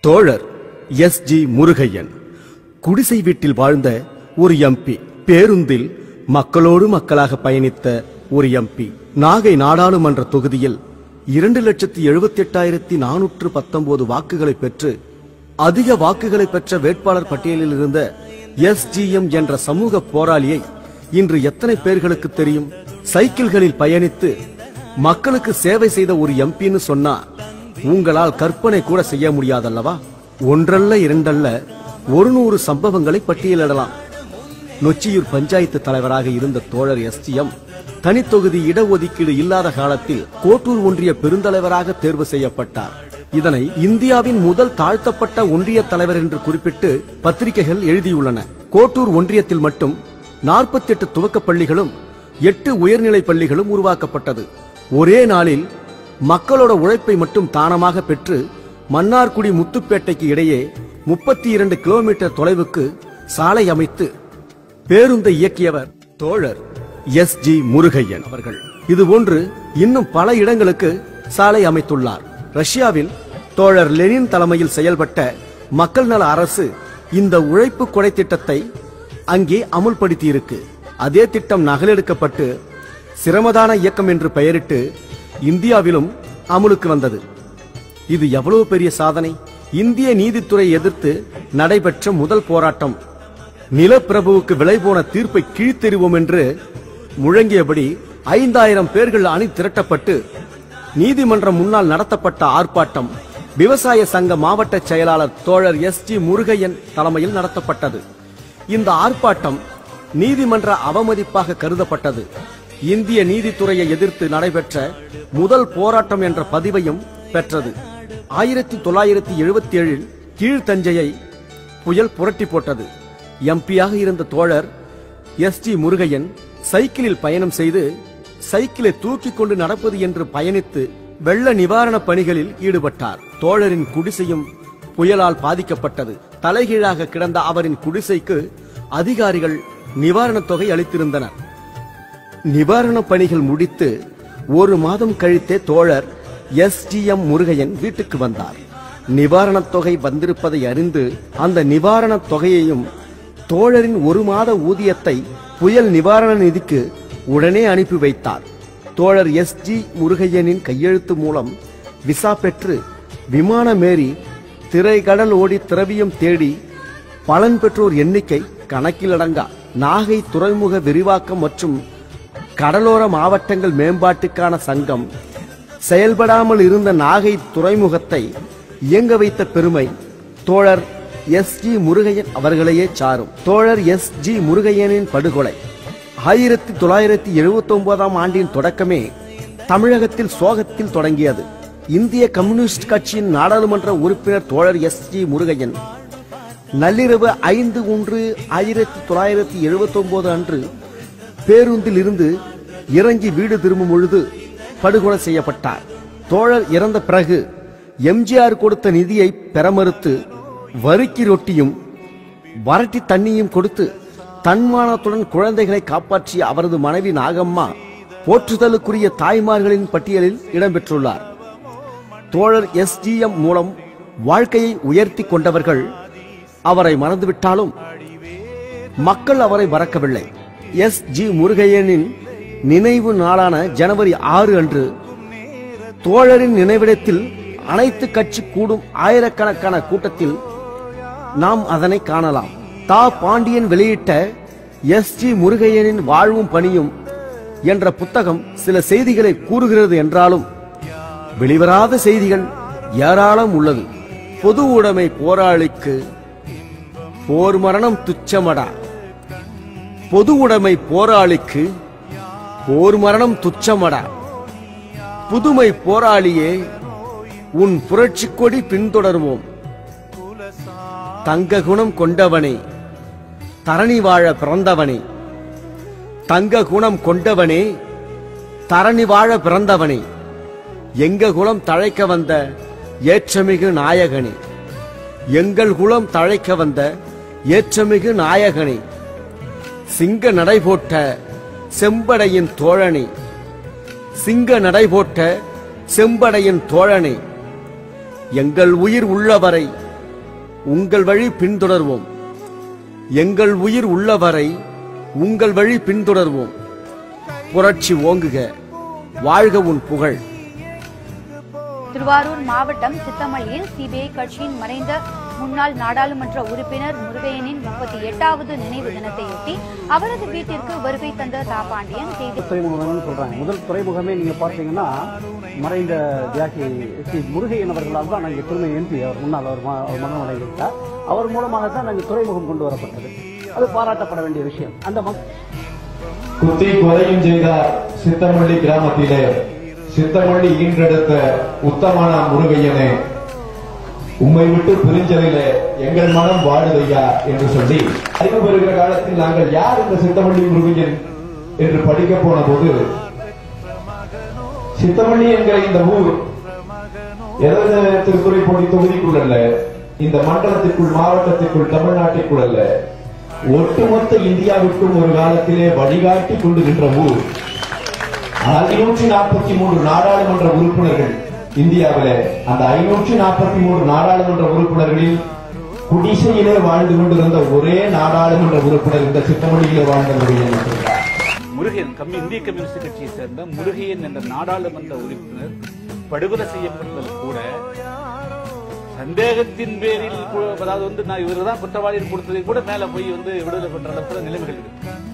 தோழர் S G Murugaiyan குடிசை வீட்டில் வாழ்ந்த ஒரு எம்பி பேருந்தில் மக்களோடு மக்களாக பயணித்த ஒரு எம்பி நாகை நாடாளுமன்ற தொகுதியில் இரண்டு லட்சத்தி எழுபத்தி எட்டாயிரத்தி நானூற்று பத்தொன்பது வாக்குகளை பெற்று அதிக வாக்குகளை பெற்ற வேட்பாளர் பட்டியலில் இருந்த எஸ் என்ற சமூக போராளியை இன்று எத்தனை பேர்களுக்கு தெரியும் சைக்கிள்களில் பயணித்து மக்களுக்கு சேவை செய்த ஒரு எம்பின்னு சொன்னா உங்களால் கற்பனை கூட செய்ய முடியாதல்லவா ஒன்றல்ல இரண்டல்ல ஒரு நூறு சம்பவங்களை பட்டியலிடலாம் நொச்சியூர் பஞ்சாயத்து தலைவராக இருந்த தோழர் எஸ்டிஎம் தனித்தொகுதி இடஒதுக்கீடு இல்லாத காலத்தில் கோட்டூர் ஒன்றிய பெருந்தலைவராக தேர்வு செய்யப்பட்டார் இதனை இந்தியாவின் முதல் தாழ்த்தப்பட்ட ஒன்றிய தலைவர் என்று குறிப்பிட்டு பத்திரிகைகள் எழுதியுள்ளன கோட்டூர் ஒன்றியத்தில் மட்டும் 48 துவக்கப் பள்ளிகளும் எட்டு உயர்நிலைப் பள்ளிகளும் உருவாக்கப்பட்டது ஒரே நாளில் மக்களோட உழைப்பை மட்டும் தானமாக பெற்று மன்னார்குடி முத்துப்பேட்டைக்கு இடையே முப்பத்தி இரண்டு கிலோமீட்டர் தொலைவுக்கு சாலை அமைத்து பேருந்தை இயக்கியவர் தோழர் எஸ் ஜி முருகையன் அவர்கள் இதுபோன்று இன்னும் பல இடங்களுக்கு சாலை அமைத்துள்ளார் ரஷ்யாவில் தோழர் லெனின் தலைமையில் செயல்பட்ட மக்கள் நல அரசு இந்த உழைப்பு கொடை திட்டத்தை அங்கே அமுல்படுத்தி இருக்கு அதே திட்டம் நகலெடுக்கப்பட்டு சிரமதான இயக்கம் என்று பெயரிட்டு இந்தியாவிலும் அமுலுக்கு வந்தது இது எவ்வளவு பெரிய சாதனை இந்திய நீதித்துறை எதிர்த்து நடைபெற்ற முதல் போராட்டம் நிலப்பிரபுவுக்கு விலை போன தீர்ப்பை கீழ்த்தெறிவோம் என்று முழங்கியபடி ஐந்தாயிரம் பேர்கள் அணி திரட்டப்பட்டு நீதிமன்றம் முன்னால் நடத்தப்பட்ட ஆர்ப்பாட்டம் விவசாய சங்க மாவட்ட செயலாளர் தோழர் எஸ் ஜி முருகையன் தலைமையில் நடத்தப்பட்டது இந்த ஆர்ப்பாட்டம் நீதிமன்ற அவமதிப்பாக கருதப்பட்டது இந்திய நீதித்துறையை எதிர்த்து நடைபெற்ற முதல் போராட்டம் என்ற பதிவையும் பெற்றது ஆயிரத்தி தொள்ளாயிரத்தி எழுபத்தி ஏழில் கீழ்த்தஞ்சையை புயல் புரட்டி போட்டது எம்பியாக இருந்த தோழர் எஸ் ஜி முருகையன் சைக்கிளில் பயணம் செய்து சைக்கிளை தூக்கிக் கொண்டு நடப்பது என்று பயணித்து வெள்ள நிவாரணப் பணிகளில் ஈடுபட்டார் தோழரின் குடிசையும் புயலால் பாதிக்கப்பட்டது தலைகீழாக கிடந்த அவரின் குடிசைக்கு அதிகாரிகள் நிவாரணத் தொகை அளித்திருந்தனர் நிவாரணப் பணிகள் முடித்து ஒரு மாதம் கழித்தே தோழர் எஸ் முருகையன் வீட்டுக்கு வந்தார் நிவாரணத் தொகை வந்திருப்பதை அறிந்து அந்த நிவாரணத் தொகையையும் தோழரின் ஒரு மாத ஊதியத்தை புயல் நிவாரண நிதிக்கு உடனே அனுப்பி வைத்தார் தோழர் எஸ் ஜி முருகையனின் கையெழுத்து மூலம் விசா பெற்று விமானமேறி திரைக்கடல் ஓடி திரவியம் தேடி பலன் பெற்றோர் எண்ணிக்கை கணக்கிலடங்கா நாகை துறைமுக விரிவாக்கம் மற்றும் கடலோர மாவட்டங்கள் மேம்பாட்டுக்கான சங்கம் செயல்படாமல் இருந்த நாகை துறைமுகத்தை இயங்க வைத்த பெருமை தோழர் எஸ் ஜி முருகையன் அவர்களையே சாரும் தோழர் எஸ் ஜி முருகையனின் படுகொலை ஆயிரத்தி தொள்ளாயிரத்தி எழுபத்தி ஒன்பதாம் ஆண்டின் தொடக்கமே தமிழகத்தில் சோகத்தில் தொடங்கியது இந்திய கம்யூனிஸ்ட் கட்சியின் நாடாளுமன்ற உறுப்பினர் தோழர் எஸ் ஜி முருகையன் நள்ளிரவு ஐந்து ஒன்று ஆயிரத்தி தொள்ளாயிரத்தி எழுபத்தி ஒன்பது அன்று பேருந்தில் இருந்து இறங்கி வீடு திரும்பும் பொழுது படுகொலை செய்யப்பட்டார் தோழர் இறந்த பிறகு எம்ஜிஆர் கொடுத்த நிதியை பெற மறுத்து வறுக்கி ரொட்டியும் வறட்டி தண்ணியும் கொடுத்து தன்மானத்துடன் குழந்தைகளை காப்பாற்றிய அவரது மனைவி நாகம்மா போற்றுதலுக்குரிய தாய்மார்களின் பட்டியலில் இடம்பெற்றுள்ளார் தோழர் எஸ்ஜிஎம் மூலம் வாழ்க்கையை உயர்த்தி கொண்டவர்கள் அவரை மறந்துவிட்டாலும் மக்கள் அவரை மறக்கவில்லை எஸ் ஜி முருகையனின் நினைவு நாளான ஜனவரி ஆறு அன்று தோழரின் நினைவிடத்தில் அனைத்து கட்சி கூடும் ஆயிரக்கணக்கான கூட்டத்தில் நாம் அதனை காணலாம் தா பாண்டியன் வெளியிட்ட எஸ் ஜி முருகையனின் வாழ்வும் பணியும் என்ற புத்தகம் சில செய்திகளை கூறுகிறது என்றாலும் வெளிவராத செய்திகள் ஏராளம் உள்ளது பொது உடைமை போராளிக்கு போர் மரணம் துச்சமடா பொது உடைமை போராளிக்கு போர் மரணம் துச்சமடா புதுமை போராளியே உன் புரட்சி கொடி பின்தொடர்வோம் தங்க குணம் கொண்டவனே தரணி வாழ பிறந்தவனே தங்க குணம் கொண்டவனே தரணி வாழ பிறந்தவனே எங்க குலம் தழைக்க வந்த ஏற்றமிகு நாயகனே எங்கள் குலம் தழைக்க வந்த ஏற்றமிகு நாயகனே சிங்க நடைபோட்ட செம்படையின் தோழனே சிங்க நடைபோட்ட செம்படையின் தோழனே எங்கள் உயிர் உள்ளவரை உங்கள் வழி பின்தொடர்வோம் எங்கள் உயிர் உள்ளவரை உங்கள் வழி பின்தொடர்வோம் புரட்சி ஓங்குக வாழ்க உன் புகழ் திருவாரூர் மாவட்டம் சித்தமல்லியில் சிபிஐ கட்சியின் மறைந்த முன்னாள் நாடாளுமன்ற உறுப்பினர் முருகையனின் முப்பத்தி எட்டாவது நினைவு தினத்தையொட்டி அவரது வீட்டிற்கு வருகை தந்த தாபாண்டியன் செய்தி துறைமுகம்னு சொல்றாங்க முதல் துறைமுகமே நீங்க பார்த்தீங்கன்னா மறைந்த தியாகி ஸ்ரீ முருகையன் அவர்களால் தான் நாங்கள் திரும்ப எம்பி அவர் முன்னாள் அவர் ம- அவர் மகன் அடைந்திருக்கார் அவர் மூலமாக தான் நாங்கள் துறைமுகம் கொண்டு வரப்பட்டது அது பாராட்டப்பட வேண்டிய விஷயம் அந்த மக்- குத்தி கொலையும் செய்தார் சித்தமல்லி கிராமத்திலே சித்தமல்லி ஈன்றெடுத்த உத்தமனா முருகையனே உம்மை விட்டு பிரிஞ்சலிலே எங்கள் மனம் வாடுதையா என்று சொல்லி அறிவு பெறுகிற காலத்தில் நாங்கள் யார் இந்த சித்தமல்லி முருகையன் என்று படிக்க போன போது சித்தமல்லி என்கிற இந்த ஊர் எதாவது திருத்துறைப்பூண்டி தொகுதிக்குள் அல்ல இந்த மண்டலத்திற்குள் மாவட்டத்திற்குள் தமிழ்நாட்டிற்குள் அல்ல ஒட்டுமொத்த இந்தியாவிற்கும் ஒரு காலத்திலே வழிகாட்டி கொண்டு நின்ற ஊர் ஐநூற்றி நாற்பத்தி மூன்று நாடாளுமன்ற உறுப்பினர்கள் இந்தியாவிலே அந்த ஐநூற்றி நாற்பத்தி மூன்று நாடாளுமன்ற உறுப்பினர்களில் குடிசையிலே வாழ்ந்து கொண்டிருந்த ஒரே நாடாளுமன்ற உறுப்பினர் இந்த சித்தமொழியிலே வாழ்ந்த முருகையன் மட்டும்தான். முருகையன் கம்யூ இந்திய கம்யூனிஸ்ட் கட்சியை சேர்ந்த முருகையன் என்ற நாடாளுமன்ற உறுப்பினர் படுகொலை செய்யப்பட்டதில் கூட சந்தேகத்தின் பேரில் கு- அதாவது வந்து நான் இவர்தான் குற்றவாளின்னு கொடுத்ததை கூட மேல போய் வந்து விடுதலை பண்ற அளவுக்கு கூட நிலைமைகள் இருக்கு